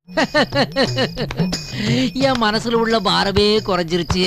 என் மனசுல உள்ள பாரமே குறைஞ்சிருச்சு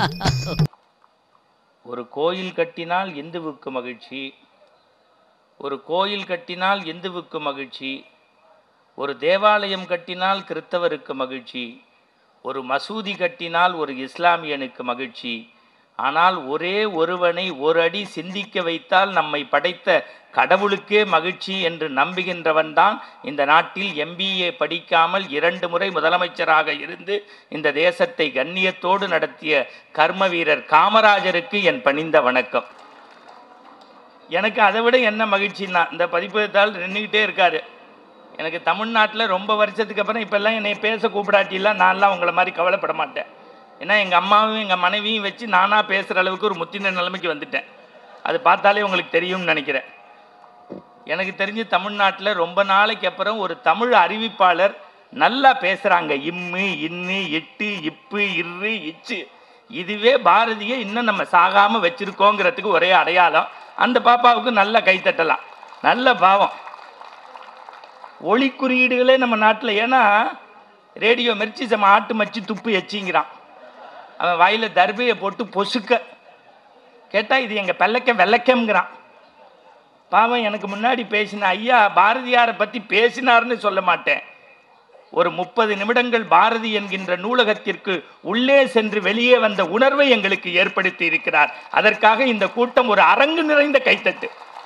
ஒரு கோயில் கட்டினால் இந்துவுக்கு மகிழ்ச்சி ஒரு கோயில் கட்டினால் இந்துவுக்கு மகிழ்ச்சி ஒரு தேவாலயம் கட்டினால் கிறித்தவருக்கு மகிழ்ச்சி ஒரு மசூதி கட்டினால் ஒரு இஸ்லாமியனுக்கு மகிழ்ச்சி ஆனால் ஒரே ஒருவனை ஒரு அடி சிந்திக்க வைத்தால் நம்மை படைத்த கடவுளுக்கே மகிழ்ச்சி என்று நம்புகின்றவன்தான் இந்த நாட்டில் எம்பிஏ படிக்காமல் இரண்டு முறை முதலமைச்சராக இருந்து இந்த தேசத்தை கண்ணியத்தோடு நடத்திய கர்ம வீரர் காமராஜருக்கு என் பணிந்த வணக்கம் எனக்கு அதை விட என்ன மகிழ்ச்சின்னா இந்த பதிப்பகத்தால் நின்றுக்கிட்டே இருக்காரு எனக்கு தமிழ்நாட்டில் ரொம்ப வருஷத்துக்கு அப்புறம் இப்போல்லாம் என்னை பேச கூப்பிடாட்டிலாம் நான்லாம் உங்களை மாதிரி கவலைப்பட மாட்டேன் ஏன்னா எங்கள் அம்மாவும் எங்கள் மனைவியும் வச்சு நானாக பேசுகிற அளவுக்கு ஒரு முத்தின நிலைமைக்கு வந்துட்டேன் அது பார்த்தாலே உங்களுக்கு தெரியும்னு நினைக்கிறேன் எனக்கு தெரிஞ்சு தமிழ்நாட்டில் ரொம்ப நாளைக்கு அப்புறம் ஒரு தமிழ் அறிவிப்பாளர் நல்லா பேசுகிறாங்க இம்மு இன்னு இட்டு இப்பு இரு இச்சு இதுவே பாரதியை இன்னும் நம்ம சாகாமல் வச்சுருக்கோங்கிறதுக்கு ஒரே அடையாளம் அந்த பாப்பாவுக்கு நல்ல கைத்தட்டலாம் நல்ல பாவம் ஒளி குறியீடுகளே நம்ம நாட்டில் ஏன்னா ரேடியோ மெரிச்சு நம்ம ஆட்டு மச்சு துப்பு எச்சிங்கிறான் அவன் வாயில் தர்பையை போட்டு பொசுக்க கேட்டால் இது எங்கள் பெல்லக்க வெள்ளக்கம்ங்கிறான் பாவம் எனக்கு முன்னாடி பேசின ஐயா பாரதியாரை பற்றி பேசினார்னு சொல்ல மாட்டேன் ஒரு முப்பது நிமிடங்கள் பாரதி என்கின்ற நூலகத்திற்கு உள்ளே சென்று வெளியே வந்த உணர்வை எங்களுக்கு ஏற்படுத்தி இருக்கிறார் அதற்காக இந்த கூட்டம் ஒரு அரங்கு நிறைந்த கைத்தட்டு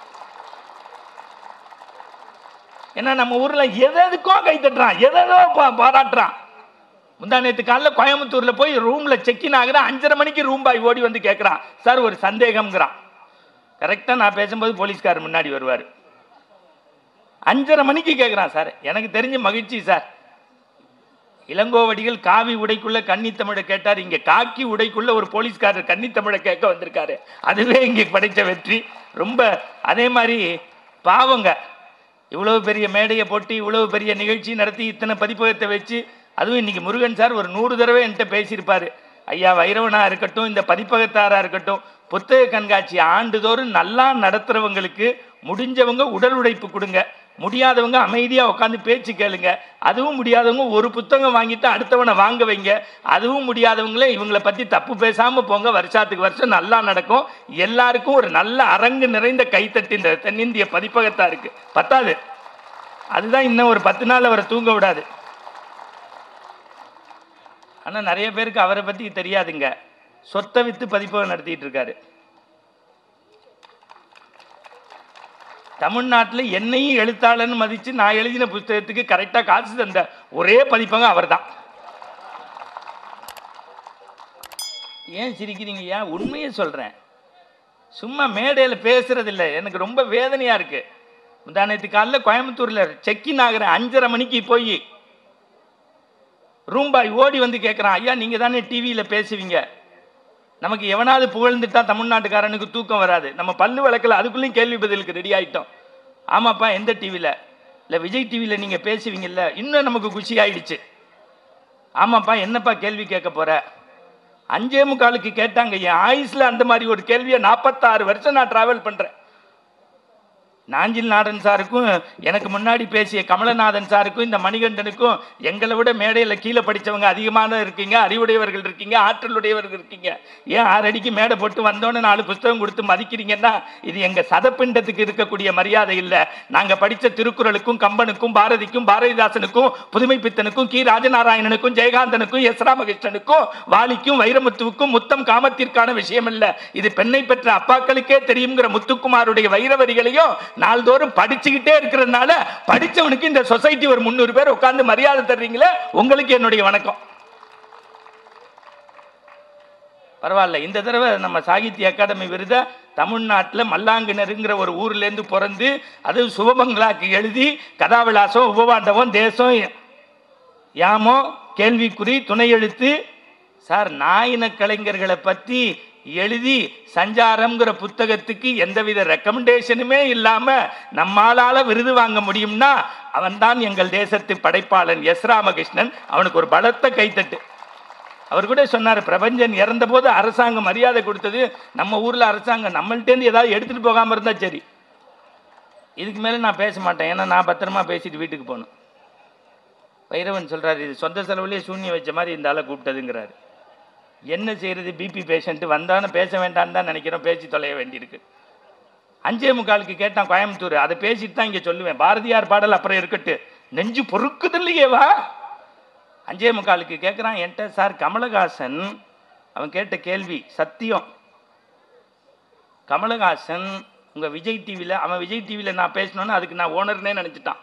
ஏன்னா நம்ம ஊர்ல எது எதுக்கோ கைத்தட்டுறான் எதோ பாராட்டுறான் முந்தா நேற்று காலைல கோயம்புத்தூர்ல போய் ரூம்ல செக்இன் ஆகுறான் அஞ்சரை மணிக்கு ரூம் பாய் ஓடி வந்து கேட்குறான் சார் ஒரு சந்தேகம்ங்கிறான் கரெக்டாக நான் பேசும்போது போலீஸ்காரர் முன்னாடி வருவார் அஞ்சரை மணிக்கு கேட்குறான் சார் எனக்கு தெரிஞ்ச மகிழ்ச்சி சார் இளங்கோவடிகள் காவி உடைக்குள்ள கன்னித்தமிழை கேட்டார் இங்க காக்கி உடைக்குள்ள ஒரு போலீஸ்காரர் கன்னித்தமிழை கேட்க வந்திருக்காரு அதுவே இங்கே படைத்த வெற்றி ரொம்ப அதே மாதிரி பாவங்க இவ்வளவு பெரிய மேடையை போட்டு இவ்வளவு பெரிய நிகழ்ச்சி நடத்தி இத்தனை பதிப்பகத்தை வச்சு அதுவும் இன்னைக்கு முருகன் சார் ஒரு நூறு தடவை என்கிட்ட பேசியிருப்பாரு ஐயா வைரவனா இருக்கட்டும் இந்த பதிப்பகத்தாரா இருக்கட்டும் புத்தக கண்காட்சி ஆண்டுதோறும் நல்லா நடத்துறவங்களுக்கு முடிஞ்சவங்க உடல் உழைப்பு கொடுங்க முடியாதவங்க அமைதியாக உட்காந்து பேச்சு கேளுங்க அதுவும் முடியாதவங்க ஒரு புத்தகம் வாங்கிட்டு அடுத்தவனை வாங்க வைங்க அதுவும் முடியாதவங்களே இவங்களை பற்றி தப்பு பேசாமல் போங்க வருஷத்துக்கு வருஷம் நல்லா நடக்கும் எல்லாருக்கும் ஒரு நல்ல அரங்கு நிறைந்த கைத்தட்டு இந்த தென்னிந்திய பதிப்பகத்தா இருக்கு பத்தாது அதுதான் இன்னும் ஒரு பத்து நாள் அவரை தூங்க விடாது ஆனால் நிறைய பேருக்கு அவரை பற்றி தெரியாதுங்க சொத்தை வித்து பதிப்பகம் நடத்திட்டு இருக்காரு தமிழ்நாட்டில் என்னையும் எழுத்தாளர்னு மதித்து நான் எழுதின புத்தகத்துக்கு கரெக்டாக காசு தந்த ஒரே பதிப்பகம் அவர் தான் ஏன் சிரிக்கிறீங்க ஏன் உண்மையை சொல்கிறேன் சும்மா மேடையில் பேசுறது இல்லை எனக்கு ரொம்ப வேதனையாக இருக்கு முந்தானத்து காலைல கோயம்புத்தூரில் செக்கின் ஆகிற அஞ்சரை மணிக்கு போய் ரூம்பாய் ஓடி வந்து கேட்குறான் ஐயா நீங்கள் தானே டிவியில் பேசுவீங்க நமக்கு எவனாவது புகழ்ந்துட்டா தமிழ்நாட்டுக்காரனுக்கு தூக்கம் வராது நம்ம பல்லு வழக்கில் அதுக்குள்ளேயும் கேள்வி பதிலுக்கு ரெடி ஆயிட்டோம் ஆமாப்பா எந்த டிவியில் இல்லை விஜய் டிவியில் நீங்கள் பேசுவீங்கல்ல இன்னும் நமக்கு குஷி ஆயிடுச்சு ஆமாப்பா என்னப்பா கேள்வி கேட்க போற அஞ்சே முக்காலுக்கு கேட்டாங்க என் ஆயுஸில் அந்த மாதிரி ஒரு கேள்வியை நாற்பத்தாறு வருஷம் நான் ட்ராவல் பண்ணுறேன் நாஞ்சில் நாடன் சாருக்கும் எனக்கு முன்னாடி பேசிய கமலநாதன் சாருக்கும் இந்த மணிகண்டனுக்கும் எங்களை விட மேடையில் கீழே படித்தவங்க அதிகமான இருக்கீங்க அறிவுடையவர்கள் இருக்கீங்க ஆற்றலுடையவர்கள் இருக்கீங்க ஏன் ஆறு அடிக்கு மேடை போட்டு வந்தோன்னு நாலு புஸ்தகம் கொடுத்து மதிக்கிறீங்கன்னா இது எங்கள் சதப்பிண்டத்துக்கு இருக்கக்கூடிய மரியாதை இல்லை நாங்கள் படித்த திருக்குறளுக்கும் கம்பனுக்கும் பாரதிக்கும் பாரதிதாசனுக்கும் புதுமை பித்தனுக்கும் கி ராஜநாராயணனுக்கும் ஜெயகாந்தனுக்கும் எஸ் ராமகிருஷ்ணனுக்கும் வாலிக்கும் வைரமுத்துவுக்கும் முத்தம் காமத்திற்கான விஷயம் இல்லை இது பெண்ணை பெற்ற அப்பாக்களுக்கே தெரியுங்கிற முத்துக்குமாருடைய வைரவரிகளையும் நாள்தோறும் படிச்சுக்கிட்டே இருக்கிறதுனால படிச்சவனுக்கு இந்த சொசைட்டி ஒரு முந்நூறு பேர் உட்கார்ந்து மரியாதை தர்றீங்களே உங்களுக்கு என்னுடைய வணக்கம் பரவாயில்ல இந்த தடவை நம்ம சாகித்ய அகாடமி விருதை தமிழ்நாட்டில் மல்லாங்கிணருங்கிற ஒரு ஊர்லேருந்து பிறந்து அது சுபமங்களாக்கு எழுதி கதாவிலாசம் உபவாண்டவம் தேசம் யாமோ கேள்விக்குறி துணை எழுத்து சார் நாயின கலைஞர்களை பற்றி எழுதி சஞ்சாரம்ங்கிற புத்தகத்துக்கு எந்தவித ரெக்கமெண்டேஷனுமே இல்லாமல் நம்மாலால விருது வாங்க முடியும்னா அவன்தான் எங்கள் தேசத்து படைப்பாளன் எஸ் ராமகிருஷ்ணன் அவனுக்கு ஒரு பலத்த கைத்தட்டு அவர் கூட சொன்னார் பிரபஞ்சன் இறந்தபோது அரசாங்கம் மரியாதை கொடுத்தது நம்ம ஊரில் அரசாங்கம் நம்மள்ட்டேருந்து ஏதாவது எடுத்துகிட்டு போகாமல் இருந்தால் சரி இதுக்கு மேலே நான் பேச மாட்டேன் ஏன்னா நான் பத்திரமா பேசிட்டு வீட்டுக்கு போகணும் வைரவன் சொல்றாரு இது சொந்த செலவுலேயே சூன்யம் வச்ச மாதிரி இந்த ஆளை கூப்பிட்டதுங்கிறாரு என்ன செய்யறது பிபி பேஷண்ட்டு வந்தாலும் பேச வேண்டாம்னு தான் நினைக்கிறோம் பேசி தொலைய வேண்டியிருக்கு அஞ்சே முக்காலுக்கு கேட்டான் கோயம்புத்தூர் அதை பேசிட்டு தான் இங்கே சொல்லுவேன் பாரதியார் பாடல் அப்புறம் இருக்கட்டு நெஞ்சு பொறுக்குது இல்லையேவா அஞ்சே முக்காலுக்கு கேட்குறான் என்கிட்ட சார் கமலஹாசன் அவன் கேட்ட கேள்வி சத்தியம் கமலஹாசன் உங்கள் விஜய் டிவியில் அவன் விஜய் டிவியில் நான் பேசணுன்னு அதுக்கு நான் ஓனர்னே நினச்சிட்டான்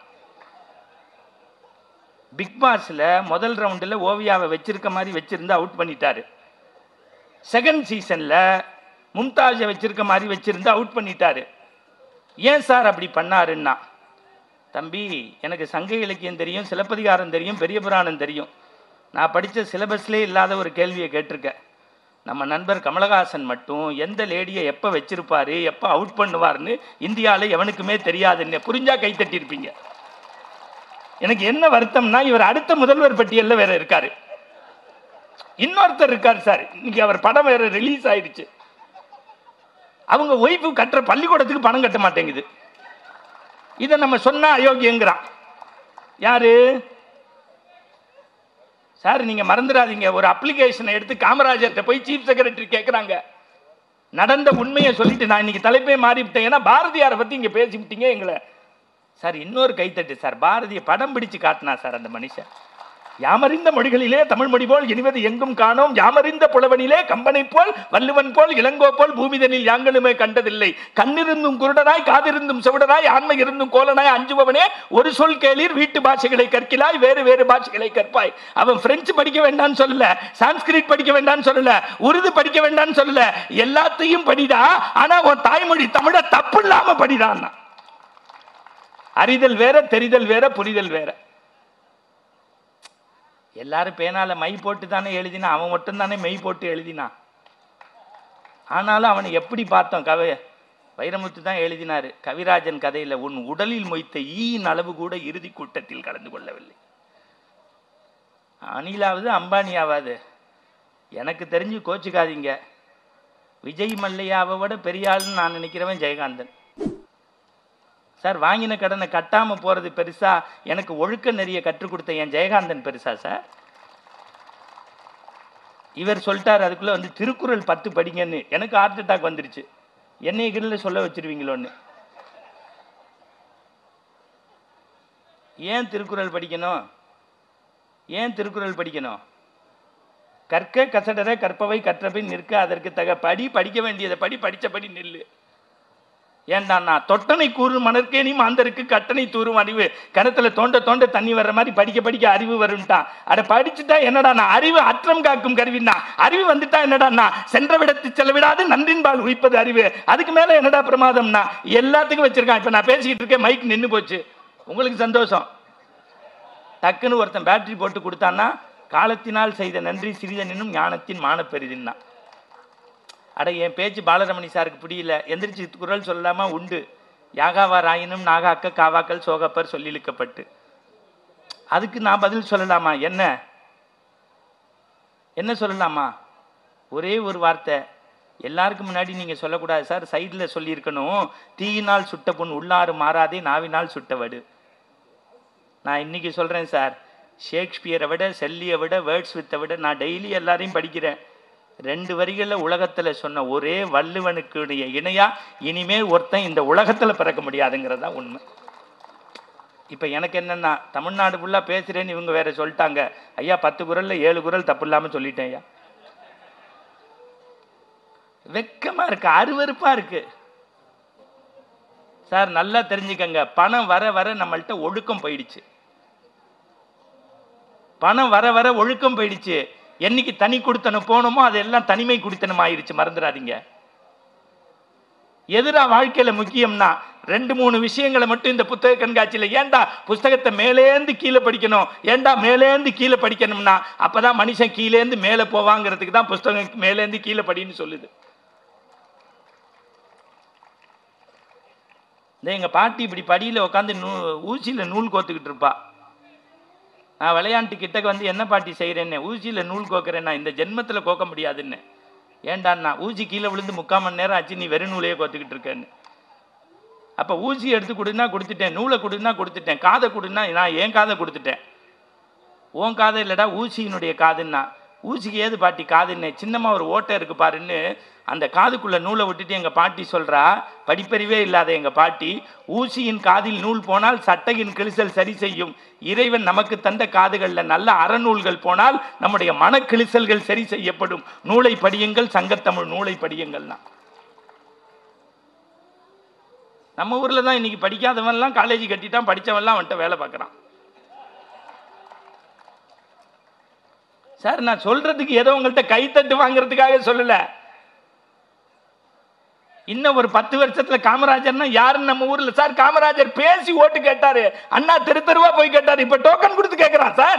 பிக் பாஸில் முதல் ரவுண்டில் ஓவியாவை வச்சிருக்க மாதிரி வச்சிருந்து அவுட் பண்ணிட்டாரு செகண்ட் சீசனில் மும்தாஜை வச்சிருக்க மாதிரி வச்சிருந்து அவுட் பண்ணிட்டாரு ஏன் சார் அப்படி பண்ணாருன்னா தம்பி எனக்கு சங்க இலக்கியம் தெரியும் சிலப்பதிகாரம் தெரியும் பெரிய புராணம் தெரியும் நான் படித்த சிலபஸ்லேயே இல்லாத ஒரு கேள்வியை கேட்டிருக்கேன் நம்ம நண்பர் கமலஹாசன் மட்டும் எந்த லேடியை எப்போ வச்சிருப்பாரு எப்போ அவுட் பண்ணுவார்னு இந்தியாவில் எவனுக்குமே தெரியாதுன்னு புரிஞ்சா கைத்தட்டியிருப்பீங்க எனக்கு என்ன வருத்தம்னா இவர் அடுத்த முதல்வர் பட்டியலில் வேற இருக்காரு இன்னொருத்தர் இருக்காரு சார் இன்னைக்கு அவர் படம் வேற ரிலீஸ் ஆயிடுச்சு அவங்க ஒய்ஃபு கட்டுற பள்ளிக்கூடத்துக்கு பணம் கட்ட மாட்டேங்குது இதை நம்ம சொன்னா அயோக்கியங்கிறான் யாரு சார் நீங்க மறந்துடாதீங்க ஒரு அப்ளிகேஷனை எடுத்து காமராஜர்கிட்ட போய் சீஃப் செக்ரட்டரி கேட்குறாங்க நடந்த உண்மையை சொல்லிட்டு நான் இன்னைக்கு தலைப்பே மாறிவிட்டேன் ஏன்னா பாரதியாரை பத்தி இங்க பேசிவிட்டீங்க எங்களை சார் இன்னொரு கைத்தட்டு சார் பாரதிய படம் பிடிச்சு காட்டினா சார் அந்த மனுஷன் யாமறிந்த மொழிகளிலே தமிழ் மொழி போல் இனிவது எங்கும் காணோம் யாமறிந்த புலவனிலே கம்பனை போல் வள்ளுவன் போல் இளங்கோ போல் பூமிதனில் யாங்களுமே கண்டதில்லை கண்ணிருந்தும் குருடனாய் காதிருந்தும் செவிடனாய் ஆண்மை இருந்தும் கோலனாய் அஞ்சுபவனே ஒரு சொல் கேளீர் வீட்டு பாஷைகளை கற்கிலாய் வேறு வேறு பாஷைகளை கற்பாய் அவன் பிரெஞ்சு படிக்க வேண்டாம்னு சொல்லல சான்ஸ்கிரிட் படிக்க வேண்டாம்னு சொல்லல உருது படிக்க வேண்டாம்னு சொல்லல எல்லாத்தையும் படிடா ஆனா உன் தாய்மொழி தமிழ தப்பு இல்லாம படிடான்னா அறிதல் வேற தெரிதல் வேற புரிதல் வேற எல்லாரும் பேனால மை போட்டு தானே எழுதினா அவன் மட்டும் தானே மெய் போட்டு எழுதினான் ஆனாலும் அவனை எப்படி பார்த்தோம் கவி வைரமுத்து தான் எழுதினாரு கவிராஜன் கதையில உன் உடலில் மொய்த்த ஈயின் அளவு கூட இறுதி கூட்டத்தில் கலந்து கொள்ளவில்லை அனிலாவது அம்பானியாவது எனக்கு தெரிஞ்சு கோச்சுக்காதீங்க விஜய் மல்லையாவை விட பெரிய ஆளுன்னு நான் நினைக்கிறவன் ஜெயகாந்தன் சார் வாங்கின கடனை கட்டாம போறது பெருசா எனக்கு ஒழுக்க நெறிய கற்றுக் கொடுத்த என் ஜெயகாந்தன் பெருசா சார் இவர் சொல்லிட்டார் அதுக்குள்ள வந்து திருக்குறள் பத்து படிங்கன்னு எனக்கு ஹார்ட் அட்டாக் வந்துருச்சு என்னை கிட்ட சொல்ல வச்சிருவீங்களோன்னு ஏன் திருக்குறள் படிக்கணும் ஏன் திருக்குறள் படிக்கணும் கற்க கசடர கற்பவை கற்றபின் நிற்க அதற்கு தக படி படிக்க வேண்டியதை படி படிச்சபடி நில்லு ஏண்டாண்ணா தொட்டனை கூறும் மணற்கேணி மாந்தருக்கு கட்டணை தூரும் அறிவு கிணத்துல தோண்ட தோண்ட தண்ணி வர்ற மாதிரி படிக்க படிக்க அறிவு வரும்ட்டான் அதை படிச்சுட்டா என்னடாண்ணா அறிவு அற்றம் காக்கும் கருவின்னா அறிவு வந்துட்டா என்னடாண்ணா சென்ற விடத்து செலவிடாது நன்றின்பால் உயிப்பது அறிவு அதுக்கு மேல என்னடா பிரமாதம்னா எல்லாத்துக்கும் வச்சிருக்கான் இப்ப நான் பேசிக்கிட்டு இருக்கேன் மைக் நின்னு போச்சு உங்களுக்கு சந்தோஷம் டக்குன்னு ஒருத்தன் பேட்டரி போட்டு கொடுத்தான்னா காலத்தினால் செய்த நன்றி சிறிதனினும் ஞானத்தின் மானப்பெரிதின்னா அட என் பேச்சு பாலரமணி சாருக்கு புரியல எந்திரிச்சு குரல் சொல்லாம உண்டு யாகாவார் ஆயினும் நாகாக்க காவாக்கள் சோகப்பர் சொல்லிழுக்கப்பட்டு அதுக்கு நான் பதில் சொல்லலாமா என்ன என்ன சொல்லலாமா ஒரே ஒரு வார்த்தை எல்லாருக்கும் முன்னாடி நீங்க சொல்லக்கூடாது சார் சைடில் சொல்லியிருக்கணும் தீயினால் சுட்ட புண் உள்ளாறு மாறாதே நாவினால் சுட்டவடு நான் இன்னைக்கு சொல்றேன் சார் ஷேக்ஸ்பியரை விட செல்லியை விட வேர்ட்ஸ் வித்தை விட நான் டெய்லி எல்லாரையும் படிக்கிறேன் ரெண்டு வரிகளில் உலகத்தில் சொன்ன ஒரே வள்ளுவனுக்குடைய இணையா இனிமே ஒருத்தன் இந்த உலகத்தில் பிறக்க முடியாதுங்கிறது தான் உண்மை இப்போ எனக்கு என்னன்னா தமிழ்நாடு ஃபுல்லாக பேசுகிறேன்னு இவங்க வேற சொல்லிட்டாங்க ஐயா பத்து குரலில் ஏழு குரல் தப்பு இல்லாமல் சொல்லிட்டேன் ஐயா வெக்கமாக இருக்கு அருவருப்பாக இருக்கு சார் நல்லா தெரிஞ்சுக்கங்க பணம் வர வர நம்மள்ட்ட ஒழுக்கம் போயிடுச்சு பணம் வர வர ஒழுக்கம் போயிடுச்சு என்னைக்கு தனி குடுத்தனம் போனோமோ அதெல்லாம் தனிமை குடித்தனம் ஆயிடுச்சு மறந்துடாதீங்க எதிரா வாழ்க்கையில முக்கியம்னா ரெண்டு மூணு விஷயங்களை மட்டும் இந்த புத்தக கண்காட்சியில ஏன்டா புஸ்தகத்தை மேலேந்து கீழே படிக்கணும் ஏன்டா மேலேந்து கீழே படிக்கணும்னா அப்பதான் மனுஷன் கீழேந்து மேலே போவாங்கிறதுக்கு தான் புஸ்தகம் மேலேந்து கீழே படின்னு சொல்லுது இந்த எங்க பாட்டி இப்படி படியில உட்காந்து நூ ஊசியில நூல் கோத்துக்கிட்டு இருப்பா நான் விளையாண்டு கிட்டக்க வந்து என்ன பாட்டி செய்கிறேன்னு ஊசியில் நூல் கோக்குறேன் நான் இந்த ஜென்மத்தில் கோக்க முடியாதுன்னு ஏண்டாண்ணா ஊசி கீழே விழுந்து முக்கால் மணி நேரம் ஆச்சு நீ வெறும் நூலையே கோத்துக்கிட்டு இருக்கேன்னு அப்போ ஊசி எடுத்து கொடுன்னா கொடுத்துட்டேன் நூலை கொடுன்னா கொடுத்துட்டேன் காதை கொடுன்னா நான் ஏன் காதை கொடுத்துட்டேன் உன் காது இல்லடா ஊசியினுடைய காதுன்னா ஊசிக்கு ஏது பாட்டி காதுன்னு சின்னமா ஒரு ஓட்டை இருக்கு பாருன்னு அந்த காதுக்குள்ள நூலை விட்டுட்டு எங்க பாட்டி சொல்றா படிப்பறிவே இல்லாத எங்க பாட்டி ஊசியின் காதில் நூல் போனால் சட்டையின் கிழிசல் சரி செய்யும் இறைவன் நமக்கு தந்த காதுகள்ல நல்ல அறநூல்கள் போனால் நம்முடைய மன கிழிசல்கள் சரி செய்யப்படும் நூலை படியுங்கள் சங்கத்தமிழ் நூலை படியுங்கள்னா நம்ம ஊர்ல தான் இன்னைக்கு படிக்காதவன்லாம் காலேஜ் கட்டிட்டான் படிச்சவன்லாம் அவன்கிட்ட வேலை பார்க்கறான் சார் நான் சொல்றதுக்கு ஏதோ உங்கள்கிட்ட கைத்தட்டு வாங்குறதுக்காக சொல்லல இன்னும் ஒரு பத்து வருஷத்துல காமராஜர்னா யாருன்னு நம்ம ஊர்ல சார் காமராஜர் பேசி ஓட்டு கேட்டாரு அண்ணா தெரு தெருவா போய் கேட்டாரு இப்ப டோக்கன் கொடுத்து கேட்கறான் சார்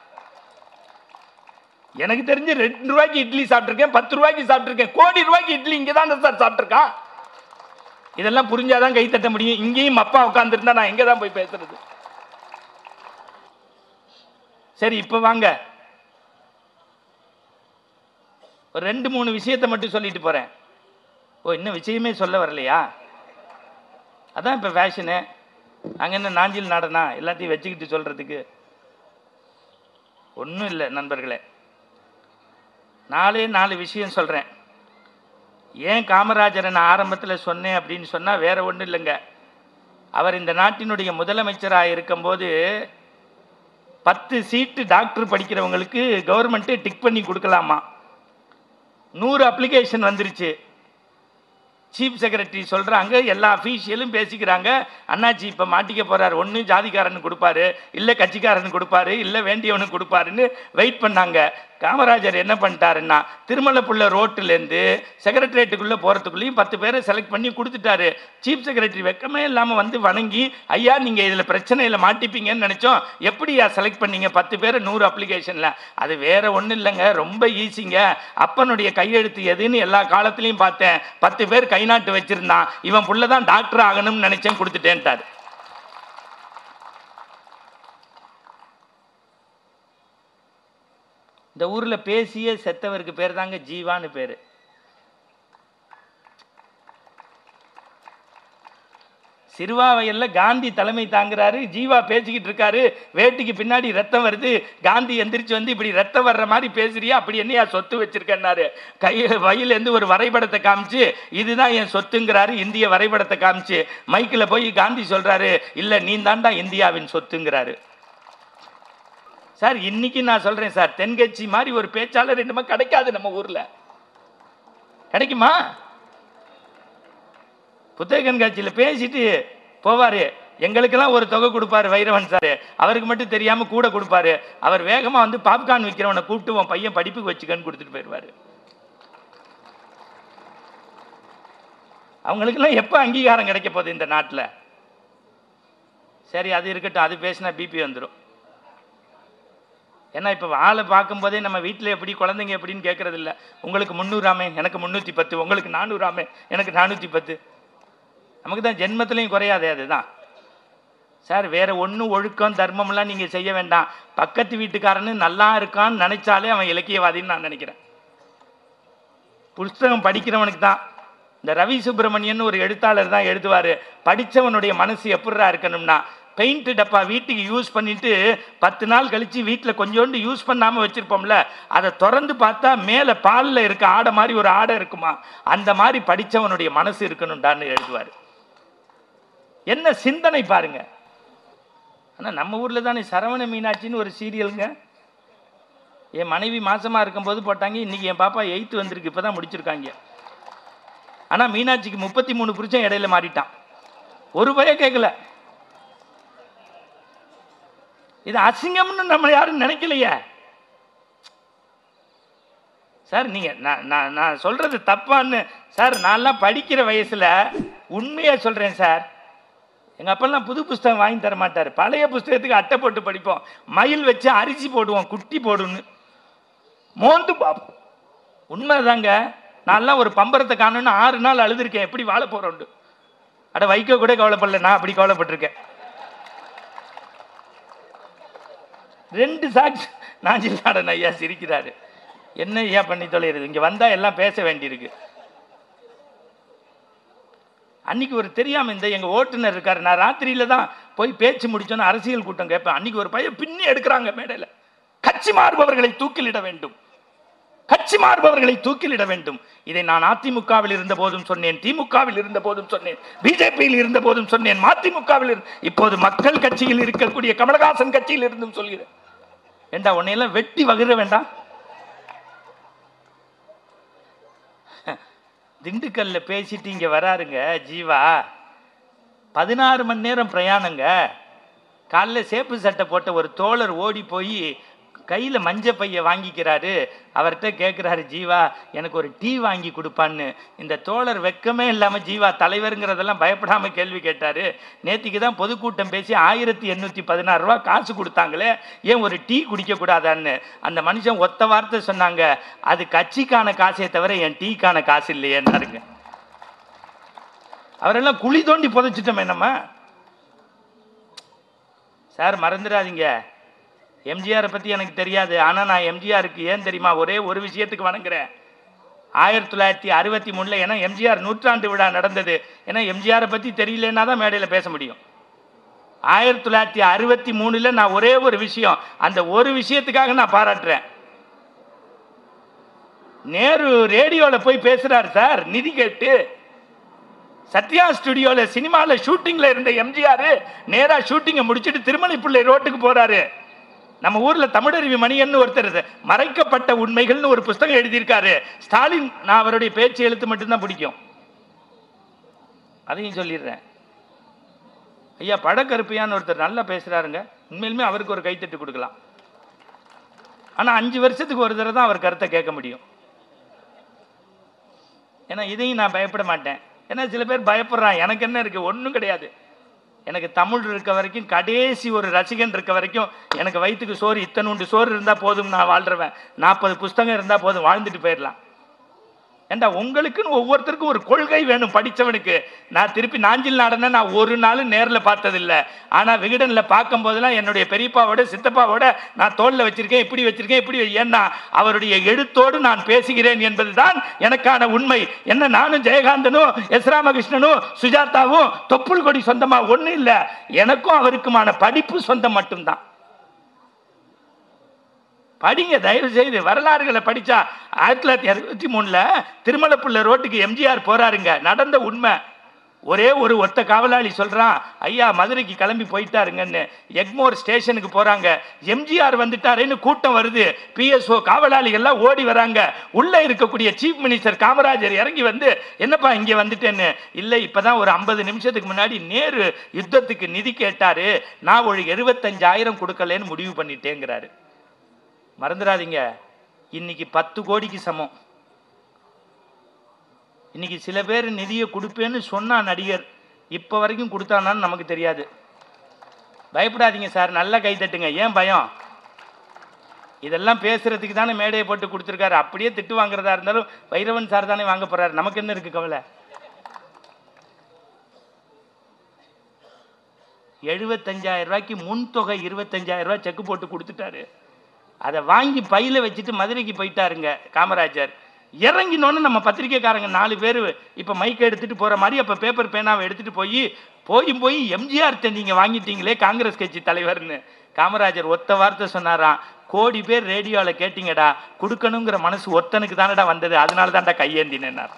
எனக்கு தெரிஞ்சு ரெண்டு ரூபாய்க்கு இட்லி சாப்பிட்டிருக்கேன் பத்து ரூபாய்க்கு சாப்பிட்டிருக்கேன் கோடி ரூபாய்க்கு இட்லி இங்கே தான் சார் சாப்பிட்டிருக்கான் இதெல்லாம் புரிஞ்சாதான் கை தட்ட முடியும் இங்கேயும் அப்பா உட்காந்துருந்தா நான் எங்க தான் போய் பேசுறது சரி இப்ப வாங்க ஒரு ரெண்டு மூணு விஷயத்தை மட்டும் சொல்லிட்டு போறேன் ஓ இன்னும் விஷயமே சொல்ல வரலையா அதான் இப்ப ஃபேஷனு அங்க என்ன நாஞ்சில் நாடனா எல்லாத்தையும் வச்சுக்கிட்டு சொல்றதுக்கு ஒன்றும் இல்லை நண்பர்களே நாலே நாலு விஷயம் சொல்றேன் ஏன் காமராஜரை நான் ஆரம்பத்தில் சொன்னேன் அப்படின்னு சொன்னால் வேற ஒன்றும் இல்லைங்க அவர் இந்த நாட்டினுடைய முதலமைச்சராக இருக்கும்போது பத்து சீட்டு டாக்டர் படிக்கிறவங்களுக்கு கவர்மெண்ட்டு டிக் பண்ணி கொடுக்கலாமா நூறு அப்ளிகேஷன் வந்துருச்சு சீஃப் செக்ரட்டரி சொல்கிறாங்க எல்லா அஃபீஷியலும் பேசிக்கிறாங்க அண்ணாச்சி இப்போ மாட்டிக்க போகிறார் ஒன்று ஜாதிக்காரனு கொடுப்பாரு இல்லை கட்சிக்காரனு கொடுப்பாரு இல்லை வேண்டியவனுக்கு கொடுப்பாருன்னு வெயிட் பண்ணாங்க காமராஜர் என்ன பண்ணிட்டாருன்னா திருமலைப்புள்ள ரோட்டிலேருந்து செக்ரட்டரியேட்டுக்குள்ளே போகிறதுக்குள்ளேயும் பத்து பேரை செலக்ட் பண்ணி கொடுத்துட்டாரு சீஃப் செக்ரட்டரி வெக்கமே இல்லாமல் வந்து வணங்கி ஐயா நீங்கள் இதில் பிரச்சனையில் மாட்டிப்பீங்கன்னு நினச்சோம் எப்படியா செலக்ட் பண்ணீங்க பத்து பேரை நூறு அப்ளிகேஷனில் அது வேற ஒன்றும் இல்லைங்க ரொம்ப ஈஸிங்க அப்பனுடைய கையெழுத்து எதுன்னு எல்லா காலத்துலேயும் பார்த்தேன் பத்து பேர் கை நாட்டு வச்சிருந்தான் இவன் புள்ள தான் டாக்டர் ஆகணும்னு நினைச்சேன் கொடுத்துட்டேன்ட்டாரு இந்த ஊர்ல பேசியே செத்தவருக்கு பேர் தாங்க ஜீவான்னு பேரு சிறுவாவையல்ல காந்தி தலைமை தாங்குறாரு ஜீவா பேசிக்கிட்டு இருக்காரு வேட்டிக்கு பின்னாடி ரத்தம் வருது காந்தி எந்திரிச்சு வந்து இப்படி ரத்தம் வர்ற மாதிரி பேசுறியா அப்படி என்னையா சொத்து வச்சிருக்கேன்னாரு கை வயலேருந்து ஒரு வரைபடத்தை காமிச்சு இதுதான் என் சொத்துங்கிறாரு இந்திய வரைபடத்தை காமிச்சு மைக்கில் போய் காந்தி சொல்றாரு இல்ல நீ தாண்டா இந்தியாவின் சொத்துங்கிறாரு சார் இன்னைக்கு நான் சொல்றேன் சார் தென்கட்சி மாதிரி ஒரு பேச்சாளர் என்னமோ கிடைக்காது நம்ம ஊர்ல கிடைக்குமா புத்தக கண்காட்சியில் பேசிட்டு போவாரு எங்களுக்கெல்லாம் ஒரு தொகை கொடுப்பாரு வைரவன் சார் அவருக்கு மட்டும் தெரியாம கூட கொடுப்பாரு அவர் வேகமா வந்து பாப்கார்ன் விற்கிறவனை கூப்பிட்டு உன் பையன் படிப்புக்கு வச்சுக்கன்னு கொடுத்துட்டு போயிடுவாரு அவங்களுக்கெல்லாம் எப்போ அங்கீகாரம் கிடைக்க போகுது இந்த நாட்டில் சரி அது இருக்கட்டும் அது பேசினா பிபி வந்துடும் ஏன்னா இப்போ ஆளை பார்க்கும்போதே நம்ம வீட்டில் எப்படி குழந்தைங்க எப்படின்னு கேட்கறது இல்ல உங்களுக்கு முந்நூறாமே எனக்கு முந்நூற்றி பத்து உங்களுக்கு நானூறாமே எனக்கு நானூற்றி பத்து நமக்கு தான் ஜென்மத்திலையும் குறையாதே அதுதான் சார் வேற ஒன்றும் ஒழுக்கம் தர்மம்லாம் நீங்கள் செய்ய வேண்டாம் பக்கத்து வீட்டுக்காரனு நல்லா இருக்கான்னு நினைச்சாலே அவன் இலக்கியவாதின்னு நான் நினைக்கிறேன் புஸ்தகம் படிக்கிறவனுக்கு தான் இந்த ரவி சுப்பிரமணியன் ஒரு எழுத்தாளர் தான் எழுதுவார் படித்தவனுடைய மனசு எப்படிரா இருக்கணும்னா பெயிண்ட் டப்பா வீட்டுக்கு யூஸ் பண்ணிட்டு பத்து நாள் கழிச்சு வீட்டில் கொஞ்சோண்டு யூஸ் பண்ணாமல் வச்சிருப்போம்ல அதை திறந்து பார்த்தா மேலே பாலில் இருக்க ஆடை மாதிரி ஒரு ஆடை இருக்குமா அந்த மாதிரி படித்தவனுடைய மனசு இருக்கணும்டான்னு எழுதுவார் என்ன சிந்தனை பாருங்க ஆனால் நம்ம ஊரில் தானே சரவண மீனாட்சின்னு ஒரு சீரியலுங்க என் மனைவி மாசமா இருக்கும்போது போட்டாங்க இன்னைக்கு என் பாப்பா எயித்து வந்திருக்கு இப்போ தான் முடிச்சிருக்காங்க ஆனால் மீனாட்சிக்கு முப்பத்தி மூணு புருஷன் இடையில மாறிட்டான் ஒரு பய கேட்கல இது அசிங்கம்னு நம்ம யாரும் நினைக்கலையே சார் நீங்க நான் நான் நான் சொல்றது தப்பான்னு சார் நான்லாம் படிக்கிற வயசுல உண்மையா சொல்றேன் சார் எங்க அப்பெல்லாம் புது புஸ்தகம் வாங்கி தர மாட்டார் பழைய புஸ்தகத்துக்கு அட்டை போட்டு படிப்போம் மயில் வச்சு அரிசி போடுவோம் குட்டி போடுன்னு மோந்து பார்ப்போம் உண்மைதாங்க நான்லாம் ஒரு பம்பரத்தை காணணும்னு ஆறு நாள் அழுதுருக்கேன் எப்படி வாழ போறோண்டு அட வைக்க கூட கவலைப்படல நான் அப்படி கவலைப்பட்டிருக்கேன் ரெண்டு சாட்சி நாஞ்சில் ஐயா சிரிக்கிறாரு என்ன ஐயா பண்ணி தொலைகிறது இங்க வந்தா எல்லாம் பேச வேண்டியிருக்கு அன்னைக்கு ஒரு தெரியாம இந்த எங்க ஓட்டுநர் இருக்காரு நான் ராத்திரியில தான் போய் பேச்சு முடிச்சோன்னு அரசியல் கூட்டம் கேட்பேன் அன்னைக்கு ஒரு பையன் பின்னி எடுக்கிறாங்க மேடையில கட்சி மாறுபவர்களை தூக்கிலிட வேண்டும் கட்சி மாறுபவர்களை தூக்கிலிட வேண்டும் இதை நான் அதிமுகவில் இருந்த போதும் சொன்னேன் திமுகவில் இருந்த போதும் சொன்னேன் பிஜேபியில் இருந்த போதும் சொன்னேன் மதிமுகவில் இருந்து- இப்போது மக்கள் கட்சியில் இருக்கக்கூடிய கமலஹாசன் கட்சியில் இருந்தும் சொல்கிறேன் ஏண்டா உன்னையெல்லாம் வெட்டி வகிர வேண்டாம் திண்டுக்கல்ல பேசிட்டு இங்க வராருங்க ஜீவா பதினாறு மணி நேரம் பிரயாணங்க காலைல சேப்பு சட்டை போட்ட ஒரு தோழர் ஓடி போய் கையில் மஞ்ச பைய வாங்கிக்கிறாரு அவர்கிட்ட கேட்குறாரு ஜீவா எனக்கு ஒரு டீ வாங்கி கொடுப்பான்னு இந்த தோழர் வெக்கமே இல்லாமல் ஜீவா தலைவருங்கிறதெல்லாம் பயப்படாமல் கேள்வி கேட்டார் நேத்திக்கு தான் பொதுக்கூட்டம் பேசி ஆயிரத்தி எண்ணூற்றி பதினாறு ரூபா காசு கொடுத்தாங்களே ஏன் ஒரு டீ குடிக்கக்கூடாதான்னு அந்த மனுஷன் ஒத்த வார்த்தை சொன்னாங்க அது கட்சிக்கான காசே தவிர என் டீக்கான காசு இல்லையேன்னாருங்க அவரெல்லாம் குழி தோண்டி புதைச்சிட்டோமே நம்ம சார் மறந்துடாதீங்க எம்ஜிஆரை பற்றி எனக்கு தெரியாது ஆனால் நான் எம்ஜிஆருக்கு ஏன் தெரியுமா ஒரே ஒரு விஷயத்துக்கு வணங்குறேன் ஆயிரத்தி தொள்ளாயிரத்தி அறுபத்தி மூணில் ஏன்னா எம்ஜிஆர் நூற்றாண்டு விழா நடந்தது ஏன்னா எம்ஜிஆரை பற்றி தெரியலன்னா தான் மேடையில் பேச முடியும் ஆயிரத்தி தொள்ளாயிரத்தி அறுபத்தி மூணில் நான் ஒரே ஒரு விஷயம் அந்த ஒரு விஷயத்துக்காக நான் பாராட்டுறேன் நேரு ரேடியோவில் போய் பேசுகிறார் சார் நிதி கேட்டு சத்யா ஸ்டுடியோவில் சினிமாவில் ஷூட்டிங்கில் இருந்த எம்ஜிஆர் நேராக ஷூட்டிங்கை முடிச்சுட்டு திருமலைப்பிள்ளை ரோட்டுக்கு போகிறாரு நம்ம ஊரில் தமிழருவி மணியன்னு ஒருத்தர் இது. மறைக்கப்பட்ட உண்மைகள்னு ஒரு புஸ்தகம் எழுதியிருக்காரு ஸ்டாலின் நான் அவருடைய பேச்சு எழுத்து மட்டும்தான் பிடிக்கும் அதையும் சொல்லிடுறேன் ஐயா பழக்கருப்பையான்னு ஒருத்தர் நல்லா பேசுகிறாருங்க உண்மையிலுமே அவருக்கு ஒரு கைத்தட்டு கொடுக்கலாம் ஆனால் அஞ்சு வருஷத்துக்கு ஒரு தடவை தான் அவர் கருத்தை கேட்க முடியும் ஏன்னா இதையும் நான் பயப்பட மாட்டேன் ஏன்னா சில பேர் பயப்படுறான் எனக்கு என்ன இருக்கு ஒன்றும் கிடையாது எனக்கு தமிழ் இருக்க வரைக்கும் கடைசி ஒரு ரசிகன் இருக்க வரைக்கும் எனக்கு வயிற்றுக்கு சோறு இத்தனுண்டு சோறு இருந்தால் போதும் நான் வாழ்றவன் நாற்பது புஸ்தகம் இருந்தால் போதும் வாழ்ந்துட்டு போயிடலாம் ஏண்டா உங்களுக்குன்னு ஒவ்வொருத்தருக்கும் ஒரு கொள்கை வேணும் படிச்சவனுக்கு நான் திருப்பி நாஞ்சில் நாடனை நான் ஒரு நாள் நேரில் பார்த்ததில்ல ஆனால் விகடனில் பார்க்கும் போதெல்லாம் என்னுடைய பெரியப்பாவோட சித்தப்பாவோட நான் தோளில் வச்சிருக்கேன் இப்படி வச்சிருக்கேன் இப்படி வை- ஏன்னா அவருடைய எழுத்தோடு நான் பேசுகிறேன் என்பதுதான் எனக்கான உண்மை என்ன நானும் ஜெயகாந்தனும் எஸ் ராமகிருஷ்ணனும் சுஜாதாவும் தொப்புள் கொடி சொந்தமா ஒன்றும் இல்லை எனக்கும் அவருக்குமான படிப்பு சொந்தம் மட்டும்தான் படிங்க தயவு செய்து வரலாறுகளை படிச்சா ஆயிரத்தி தொள்ளாயிரத்தி அறுபத்தி மூணுல திருமலப்புள்ள ரோட்டுக்கு எம்ஜிஆர் போறாருங்க நடந்த உண்மை ஒரே ஒரு ஒத்த காவலாளி சொல்றான் ஐயா மதுரைக்கு கிளம்பி போயிட்டாருங்கன்னு எக்மோர் ஸ்டேஷனுக்கு போறாங்க எம்ஜிஆர் வந்துட்டாருன்னு கூட்டம் வருது பிஎஸ்ஓ காவலாளிகள்லாம் ஓடி வராங்க உள்ள இருக்கக்கூடிய சீஃப் மினிஸ்டர் காமராஜர் இறங்கி வந்து என்னப்பா இங்க வந்துட்டேன்னு இல்லை இப்பதான் ஒரு ஐம்பது நிமிஷத்துக்கு முன்னாடி நேரு யுத்தத்துக்கு நிதி கேட்டாரு நான் ஒரு எழுபத்தஞ்சாயிரம் கொடுக்கலன்னு முடிவு பண்ணிட்டேங்கிறாரு மறந்துடாதீங்க இன்னைக்கு பத்து கோடிக்கு சமம் இன்னைக்கு சில பேர் நிதியை கொடுப்பேன்னு சொன்னா நடிகர் இப்போ வரைக்கும் கொடுத்தானான்னு நமக்கு தெரியாது பயப்படாதீங்க சார் நல்லா கை தட்டுங்க ஏன் பயம் இதெல்லாம் பேசுறதுக்கு தானே மேடையை போட்டு கொடுத்துருக்காரு அப்படியே திட்டு வாங்குறதா இருந்தாலும் வைரவன் சார் தானே வாங்க போறாரு நமக்கு என்ன இருக்கு கவலை எழுபத்தஞ்சாயிரம் ரூபாய்க்கு முன்தொகை இருபத்தஞ்சாயிரம் ரூபாய் செக்கு போட்டு கொடுத்துட்டாரு அதை வாங்கி பையில வச்சுட்டு மதுரைக்கு போயிட்டாருங்க காமராஜர் இறங்கினோன்னு நம்ம பத்திரிக்கைக்காரங்க நாலு பேர் இப்போ மைக் எடுத்துட்டு போற மாதிரி அப்போ பேப்பர் பேனாவை எடுத்துட்டு போய் போய் போய் எம்ஜிஆர் நீங்க வாங்கிட்டீங்களே காங்கிரஸ் கட்சி தலைவர்னு காமராஜர் ஒத்த வார்த்தை சொன்னாராம் கோடி பேர் ரேடியோவில் கேட்டீங்கடா கொடுக்கணுங்கிற மனசு ஒத்தனுக்கு தானடா வந்தது அதனால தான்டா கையேந்தினார்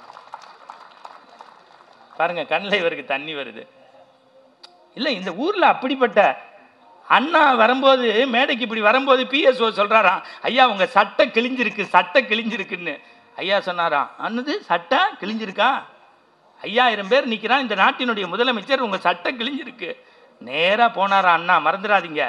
பாருங்க கண்ணில் இவருக்கு தண்ணி வருது இல்லை இந்த ஊரில் அப்படிப்பட்ட அண்ணா வரும்போது மேடைக்கு இப்படி வரும்போது பிஎஸ்ஓ சொல்றாராம் ஐயா உங்க சட்டை கிழிஞ்சிருக்கு சட்டை கிழிஞ்சிருக்குன்னு ஐயா சொன்னாராம் அன்னது சட்டை கிழிஞ்சிருக்கா ஐயாயிரம் பேர் நிற்கிறான் இந்த நாட்டினுடைய முதலமைச்சர் உங்க சட்டை கிழிஞ்சிருக்கு நேராக போனாராம் அண்ணா மறந்துடாதீங்க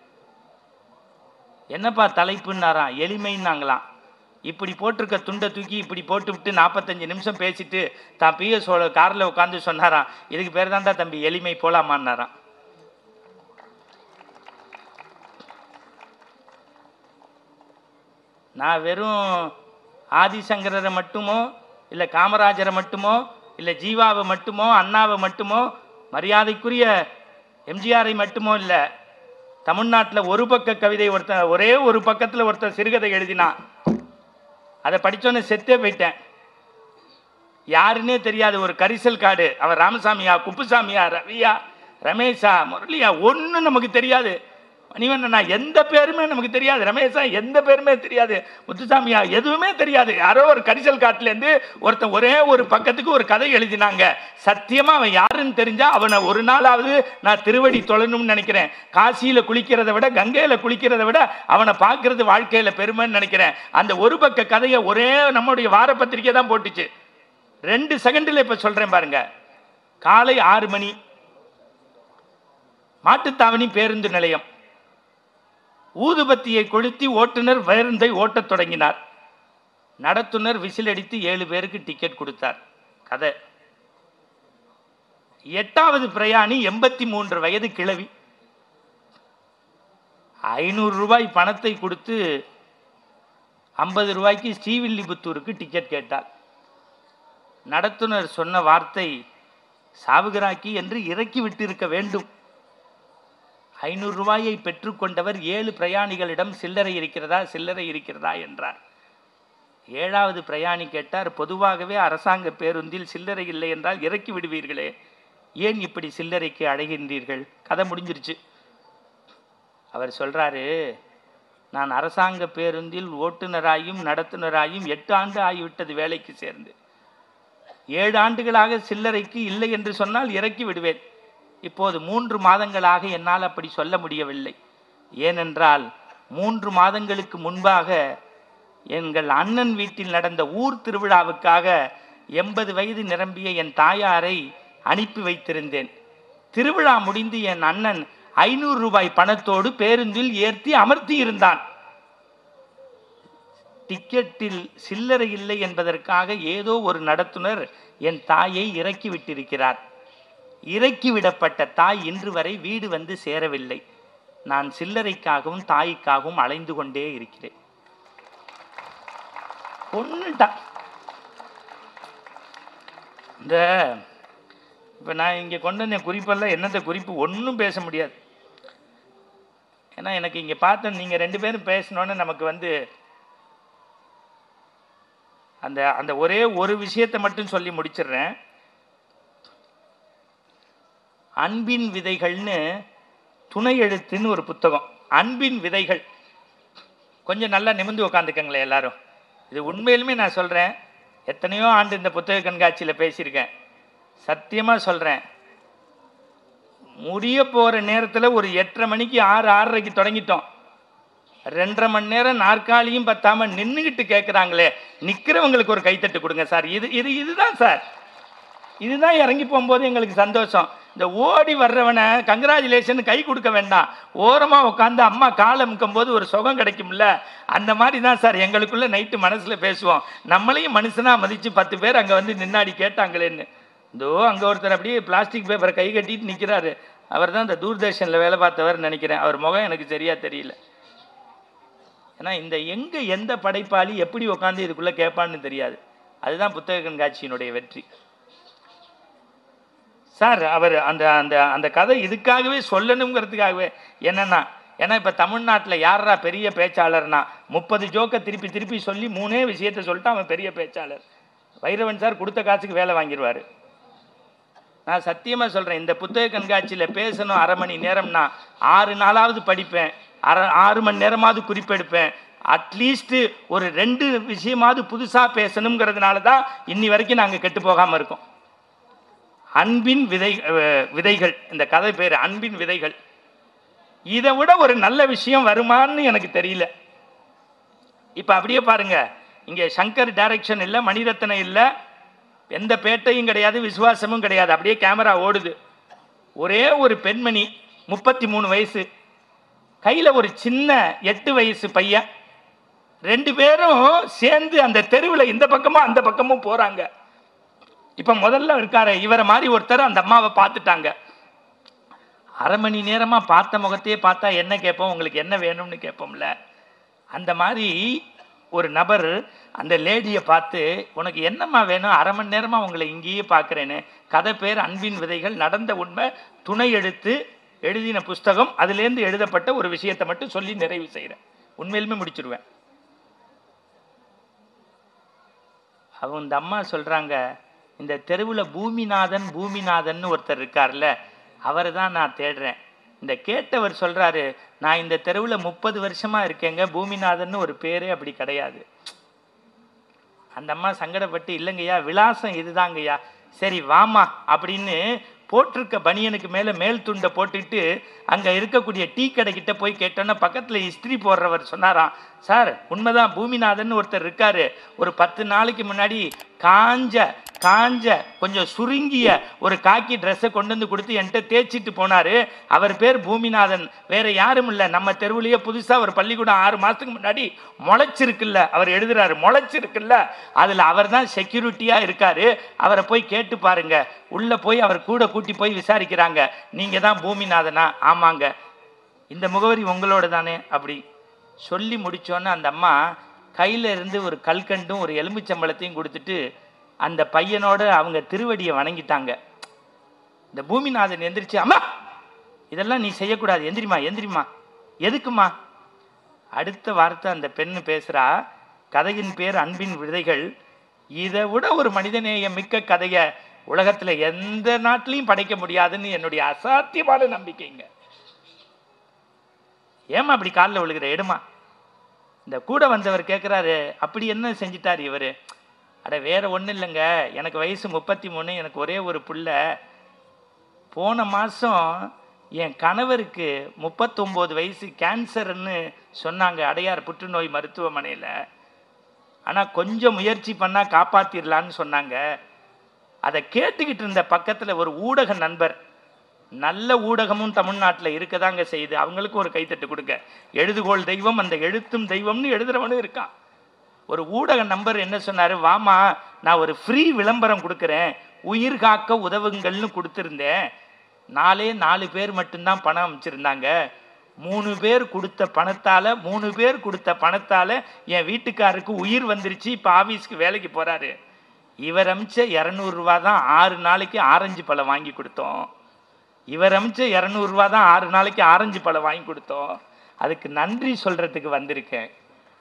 என்னப்பா தலைப்புன்னாராம் எளிமைன்னாங்களாம் இப்படி போட்டிருக்க துண்டை தூக்கி இப்படி போட்டு விட்டு நாற்பத்தஞ்சு நிமிஷம் பேசிட்டு தான் பிஎஸ்ஓட காரில் உட்காந்து சொன்னாராம் இதுக்கு பேர் தான்டா தம்பி எளிமை போலாமான்னாராம் நான் வெறும் ஆதிசங்கரரை மட்டுமோ இல்லை காமராஜரை மட்டுமோ இல்லை ஜீவாவை மட்டுமோ அண்ணாவை மட்டுமோ மரியாதைக்குரிய எம்ஜிஆரை மட்டுமோ இல்லை தமிழ்நாட்டில் ஒரு பக்க கவிதை ஒருத்தன் ஒரே ஒரு பக்கத்தில் ஒருத்தன் சிறுகதை எழுதினான் அதை படித்தோன்னே செத்தே போயிட்டேன் யாருன்னே தெரியாது ஒரு கரிசல் காடு அவன் ராமசாமியா குப்புசாமியா ரவியா ரமேஷா முரளியா ஒன்றும் நமக்கு தெரியாது மணிவண்ணனா எந்த பேருமே நமக்கு தெரியாது ரமேஷா எந்த பேருமே தெரியாது முத்துசாமியா எதுவுமே தெரியாது யாரோ ஒரு கரிசல் காட்டுலேருந்து ஒருத்தன் ஒரே ஒரு பக்கத்துக்கு ஒரு கதை எழுதினாங்க சத்தியமா அவன் யாருன்னு தெரிஞ்சா அவனை ஒரு நாளாவது நான் திருவடி தொழணும்னு நினைக்கிறேன் காசியில குளிக்கிறதை விட கங்கையில குளிக்கிறதை விட அவனை பார்க்கறது வாழ்க்கையில பெருமைன்னு நினைக்கிறேன் அந்த ஒரு பக்க கதையை ஒரே நம்முடைய வார பத்திரிக்கை தான் போட்டுச்சு ரெண்டு செகண்டில் இப்ப சொல்றேன் பாருங்க காலை ஆறு மணி மாட்டுத்தாவணி பேருந்து நிலையம் ஊதுபத்தியை கொளுத்தி ஓட்டுநர் பேருந்தை ஓட்டத் தொடங்கினார் நடத்துனர் விசில் அடித்து ஏழு பேருக்கு டிக்கெட் கொடுத்தார் கதை எட்டாவது பிரயாணி எண்பத்தி மூன்று வயது கிழவி ஐநூறு ரூபாய் பணத்தை கொடுத்து ஐம்பது ரூபாய்க்கு ஸ்ரீவில்லிபுத்தூருக்கு டிக்கெட் கேட்டார் நடத்துனர் சொன்ன வார்த்தை சாவுகிராக்கி என்று இறக்கி விட்டிருக்க வேண்டும் ஐநூறு ரூபாயை பெற்றுக்கொண்டவர் ஏழு பிரயாணிகளிடம் சில்லறை இருக்கிறதா சில்லறை இருக்கிறதா என்றார் ஏழாவது பிரயாணி கேட்டார் பொதுவாகவே அரசாங்க பேருந்தில் சில்லறை இல்லை என்றால் இறக்கி விடுவீர்களே ஏன் இப்படி சில்லறைக்கு அழைகின்றீர்கள் கதை முடிஞ்சிருச்சு அவர் சொல்றாரு நான் அரசாங்க பேருந்தில் ஓட்டுநராயும் நடத்துனராயும் எட்டு ஆண்டு ஆகிவிட்டது வேலைக்கு சேர்ந்து ஏழு ஆண்டுகளாக சில்லறைக்கு இல்லை என்று சொன்னால் இறக்கி விடுவேன் இப்போது மூன்று மாதங்களாக என்னால் அப்படி சொல்ல முடியவில்லை ஏனென்றால் மூன்று மாதங்களுக்கு முன்பாக எங்கள் அண்ணன் வீட்டில் நடந்த ஊர் திருவிழாவுக்காக எண்பது வயது நிரம்பிய என் தாயாரை அனுப்பி வைத்திருந்தேன் திருவிழா முடிந்து என் அண்ணன் ஐநூறு ரூபாய் பணத்தோடு பேருந்தில் ஏற்றி அமர்த்தி இருந்தான் டிக்கெட்டில் சில்லறை இல்லை என்பதற்காக ஏதோ ஒரு நடத்துனர் என் தாயை இறக்கி விட்டிருக்கிறார் இறக்கி விடப்பட்ட தாய் இன்று வரை வீடு வந்து சேரவில்லை நான் சில்லறைக்காகவும் தாய்க்காகவும் அலைந்து கொண்டே இருக்கிறேன் கொன்னுட்டான் இந்த இப்போ நான் இங்கே கொண்டு வந்த குறிப்பெல்லாம் என்னத்த குறிப்பு ஒன்றும் பேச முடியாது ஏன்னா எனக்கு இங்கே பார்த்தோம் நீங்கள் ரெண்டு பேரும் பேசினோன்னு நமக்கு வந்து அந்த அந்த ஒரே ஒரு விஷயத்தை மட்டும் சொல்லி முடிச்சிடுறேன் அன்பின் விதைகள்னு துணை எழுத்துன்னு ஒரு புத்தகம் அன்பின் விதைகள் கொஞ்சம் நல்லா நிமிந்து உக்காந்துக்கங்களேன் எல்லாரும் இது உண்மையிலுமே நான் சொல்கிறேன் எத்தனையோ ஆண்டு இந்த புத்தக கண்காட்சியில் பேசியிருக்கேன் சத்தியமாக சொல்கிறேன் முடிய போகிற நேரத்தில் ஒரு எட்டரை மணிக்கு ஆறு ஆறரைக்கு தொடங்கிட்டோம் ரெண்டரை மணி நேரம் நாற்காலியும் பத்தாம நின்றுக்கிட்டு கேட்குறாங்களே நிற்கிறவங்களுக்கு ஒரு கைத்தட்டு கொடுங்க சார் இது இது இதுதான் சார் இதுதான் இறங்கி போகும்போது எங்களுக்கு சந்தோஷம் இந்த ஓடி வர்றவனை கங்க்ராச்சுலேஷன் கை கொடுக்க வேண்டாம் ஓரமாக உட்காந்து அம்மா காலை முக்கும் போது ஒரு சுகம் கிடைக்கும்ல அந்த மாதிரி தான் சார் எங்களுக்குள்ள நைட்டு மனசில் பேசுவோம் நம்மளையும் மனுஷனாக மதித்து பத்து பேர் அங்கே வந்து நின்னாடி கேட்டாங்களேன்னு இதோ அங்கே ஒருத்தர் அப்படியே பிளாஸ்டிக் பேப்பரை கை கட்டிட்டு நிற்கிறாரு அவர் தான் இந்த தூர்தர்ஷனில் வேலை பார்த்தவர் நினைக்கிறேன் அவர் முகம் எனக்கு சரியா தெரியல ஏன்னா இந்த எங்கே எந்த படைப்பாளி எப்படி உட்காந்து இதுக்குள்ளே கேட்பான்னு தெரியாது அதுதான் புத்தக கண்காட்சியினுடைய வெற்றி சார் அவர் அந்த அந்த அந்த கதை இதுக்காகவே சொல்லணுங்கிறதுக்காகவே என்னன்னா ஏன்னா இப்போ தமிழ்நாட்டில் யாரா பெரிய பேச்சாளர்னா முப்பது ஜோக்கை திருப்பி திருப்பி சொல்லி மூணே விஷயத்த சொல்லிட்டு அவன் பெரிய பேச்சாளர் வைரவன் சார் கொடுத்த காசுக்கு வேலை வாங்கிடுவார் நான் சத்தியமாக சொல்கிறேன் இந்த புத்தக கண்காட்சியில் பேசணும் அரை மணி நேரம்னா ஆறு நாளாவது படிப்பேன் அரை ஆறு மணி நேரமாவது குறிப்பெடுப்பேன் அட்லீஸ்ட்டு ஒரு ரெண்டு விஷயமாவது புதுசாக பேசணுங்கிறதுனால தான் இன்னி வரைக்கும் நாங்கள் கெட்டு போகாமல் இருக்கோம் அன்பின் விதை அஹ், விதைகள் இந்த கதை பேர் அன்பின் விதைகள் இதை விட ஒரு நல்ல விஷயம் வருமான்னு எனக்கு தெரியல இப்போ அப்படியே பாருங்க இங்கே சங்கர் டைரக்ஷன் இல்லை மணிரத்னம் இல்லை எந்த பேட்டையும் கிடையாது விசுவாசமும் கிடையாது அப்படியே கேமரா ஓடுது ஒரே ஒரு பெண்மணி முப்பத்தி மூணு வயசு கையில் ஒரு சின்ன எட்டு வயசு பையன் ரெண்டு பேரும் சேர்ந்து அந்த தெருவில் இந்த பக்கமும் அந்த பக்கமும் போகிறாங்க இப்போ முதல்ல இருக்காரு இவரை மாதிரி ஒருத்தர் அந்த அம்மாவை பார்த்துட்டாங்க அரை மணி நேரமாக பார்த்த முகத்தையே பார்த்தா என்ன கேட்போம் உங்களுக்கு என்ன வேணும்னு கேட்போம்ல அந்த மாதிரி ஒரு நபர் அந்த லேடியை பார்த்து உனக்கு என்னம்மா வேணும் அரை மணி நேரமாக உங்களை இங்கேயே பார்க்குறேன்னு கதை பேர் அன்பின் விதைகள் நடந்த உண்மை துணை எழுத்து எழுதின புஸ்தகம் அதுலேருந்து எழுதப்பட்ட ஒரு விஷயத்தை மட்டும் சொல்லி நிறைவு செய்கிறேன் உண்மையிலுமே முடிச்சிருவேன் அவங்க இந்த அம்மா சொல்கிறாங்க இந்த தெருவில் பூமிநாதன் பூமிநாதன் ஒருத்தர் இருக்கார்ல அவரை தான் நான் தேடுறேன் இந்த கேட்டவர் சொல்றாரு நான் இந்த தெருவில் முப்பது வருஷமா இருக்கேங்க பூமிநாதன் ஒரு பேரே அப்படி கிடையாது அந்த அம்மா சங்கடப்பட்டு இல்லைங்கய்யா விலாசம் இதுதாங்கய்யா சரி வாமா அப்படின்னு போட்டிருக்க பனியனுக்கு மேலே மேல் துண்டை போட்டுட்டு அங்கே இருக்கக்கூடிய டீ கடைக்கிட்ட போய் கேட்டோன்னா பக்கத்தில் இஸ்திரி போடுறவர் சொன்னாராம் சார் உண்மைதான் பூமிநாதன் ஒருத்தர் இருக்காரு ஒரு பத்து நாளைக்கு முன்னாடி காஞ்ச காஞ்ச கொஞ்சம் சுருங்கிய ஒரு காக்கி ட்ரெஸ்ஸை கொண்டு வந்து கொடுத்து என்கிட்ட தேய்ச்சிட்டு போனாரு அவர் பேர் பூமிநாதன் வேற யாரும் இல்லை நம்ம தெருவுலயே புதுசாக ஒரு பள்ளிக்கூடம் ஆறு மாதத்துக்கு முன்னாடி முளைச்சிருக்குல்ல அவர் எழுதுறாரு முளைச்சிருக்குல்ல அதில் அவர் தான் செக்யூரிட்டியாக இருக்காரு அவரை போய் கேட்டு பாருங்க உள்ள போய் அவர் கூட கூட்டி போய் விசாரிக்கிறாங்க நீங்க தான் பூமிநாதனா ஆமாங்க இந்த முகவரி உங்களோட தானே அப்படி சொல்லி முடிச்சோன்னே அந்த அம்மா கையில இருந்து ஒரு கல்கண்டும் ஒரு எலும்புச்சம்பளத்தையும் கொடுத்துட்டு அந்த பையனோட அவங்க திருவடியை வணங்கிட்டாங்க இந்த பூமிநாதன் எந்திரிச்சு அம்மா இதெல்லாம் நீ செய்யக்கூடாது எந்திரிமா எந்திரிமா எதுக்குமா அடுத்த வார்த்தை அந்த பெண்ணு பேசுறா கதையின் பேர் அன்பின் விதைகள் இதை விட ஒரு மனிதநேயம் மிக்க கதையை உலகத்துல எந்த நாட்டிலையும் படைக்க முடியாதுன்னு என்னுடைய அசாத்தியமான நம்பிக்கைங்க ஏமா அப்படி காலில் விழுகிற எடுமா இந்த கூட வந்தவர் கேட்குறாரு அப்படி என்ன செஞ்சிட்டார் இவர் அட வேற ஒன்றும் இல்லைங்க எனக்கு வயசு முப்பத்தி மூணு எனக்கு ஒரே ஒரு புள்ள போன மாதம் என் கணவருக்கு முப்பத்தொம்போது வயசு கேன்சர்னு சொன்னாங்க அடையார் புற்றுநோய் மருத்துவமனையில் ஆனால் கொஞ்சம் முயற்சி பண்ணால் காப்பாற்றிடலான்னு சொன்னாங்க அதை கேட்டுக்கிட்டு இருந்த பக்கத்தில் ஒரு ஊடக நண்பர் நல்ல ஊடகமும் தமிழ்நாட்டில் இருக்கதாங்க செய்யுது அவங்களுக்கும் ஒரு கைத்தட்டு கொடுங்க எழுதுகோள் தெய்வம் அந்த எழுத்தும் தெய்வம்னு எழுதுறவனும் இருக்கான் ஒரு ஊடக நம்பர் என்ன சொன்னாரு வாமா நான் ஒரு ஃப்ரீ விளம்பரம் கொடுக்குறேன் உயிர் காக்க உதவுங்கள்னு கொடுத்துருந்தேன் நாலே நாலு பேர் மட்டும்தான் பணம் அமைச்சிருந்தாங்க மூணு பேர் கொடுத்த பணத்தால மூணு பேர் கொடுத்த பணத்தால என் வீட்டுக்காருக்கு உயிர் வந்துருச்சு இப்போ ஆபீஸ்க்கு வேலைக்கு போறாரு இவர் அமிச்ச இரநூறுவா தான் ஆறு நாளைக்கு ஆரஞ்சு பழம் வாங்கி கொடுத்தோம் இவர் அமிச்ச இரநூறுவா தான் ஆறு நாளைக்கு ஆரஞ்சு பழம் வாங்கி கொடுத்தோம் அதுக்கு நன்றி சொல்றதுக்கு வந்திருக்கேன்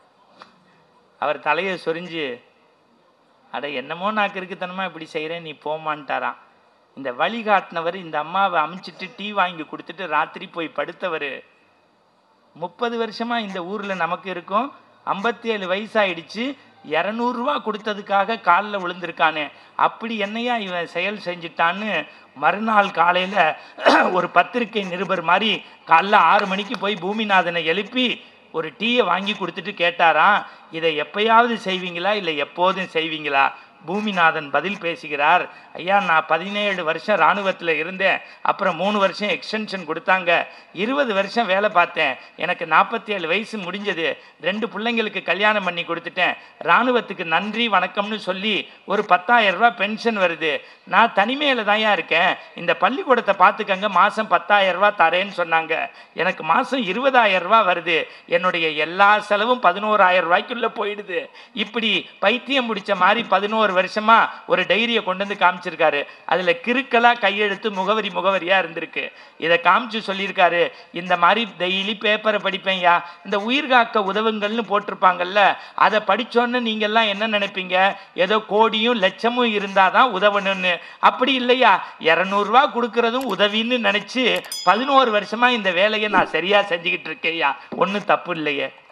அவர் தலையை சொரிஞ்சு அட என்னமோ நான் கிறுக்குத்தனமா இப்படி செய்கிறேன் நீ போமான்ட்டாராம் இந்த வழிகாட்டினவர் இந்த அம்மாவை அமுச்சிட்டு டீ வாங்கி கொடுத்துட்டு ராத்திரி போய் படுத்தவர் முப்பது வருஷமா இந்த ஊர்ல நமக்கு இருக்கும் ஐம்பத்தி ஏழு வயசாயிடுச்சு இரநூறுவா கொடுத்ததுக்காக காலில் விழுந்திருக்கானே அப்படி என்னையா இவன் செயல் செஞ்சிட்டான்னு மறுநாள் காலையில ஒரு பத்திரிகை நிருபர் மாதிரி காலைல ஆறு மணிக்கு போய் பூமிநாதனை எழுப்பி ஒரு டீயை வாங்கி கொடுத்துட்டு கேட்டாராம் இதை எப்பயாவது செய்வீங்களா இல்லை எப்போதும் செய்வீங்களா பூமிநாதன் பதில் பேசுகிறார் ஐயா நான் பதினேழு வருஷம் இராணுவத்தில் இருந்தேன் அப்புறம் மூணு வருஷம் எக்ஸ்டென்ஷன் கொடுத்தாங்க இருபது வருஷம் வேலை பார்த்தேன் எனக்கு நாற்பத்தி ஏழு வயசு முடிஞ்சது ரெண்டு பிள்ளைங்களுக்கு கல்யாணம் பண்ணி கொடுத்துட்டேன் இராணுவத்துக்கு நன்றி வணக்கம்னு சொல்லி ஒரு பத்தாயிரம் ரூபாய் பென்ஷன் வருது நான் தனிமையில் தான்யா இருக்கேன் இந்த பள்ளிக்கூடத்தை பார்த்துக்கங்க மாதம் பத்தாயிரம் ரூபாய் தரேன்னு சொன்னாங்க எனக்கு மாதம் இருபதாயிரம் ரூபாய் வருது என்னுடைய எல்லா செலவும் பதினோராயிரம் ரூபாய்க்குள்ளே போயிடுது இப்படி பைத்தியம் பிடிச்ச மாதிரி பதினோரு வருஷமா ஒரு டைரியை கொண்டு வந்து காமிச்சிருக்காரு அதுல கிறுக்கலா கையெழுத்து முகவரி முகவரியா இருந்திருக்கு இதை காமிச்சு சொல்லியிருக்காரு இந்த மாதிரி டெய்லி பேப்பரை படிப்பேன்யா இந்த உயிர் காக்க உதவுங்கள்னு போட்டிருப்பாங்கல்ல அதை படிச்சோன்னு நீங்க எல்லாம் என்ன நினைப்பீங்க ஏதோ கோடியும் லட்சமும் இருந்தாதான் உதவணும்னு அப்படி இல்லையா இரநூறுவா கொடுக்கறதும் உதவின்னு நினைச்சு பதினோரு வருஷமா இந்த வேலையை நான் சரியா செஞ்சுக்கிட்டு இருக்கேன்யா ஒன்றும் தப்பு இல்லையே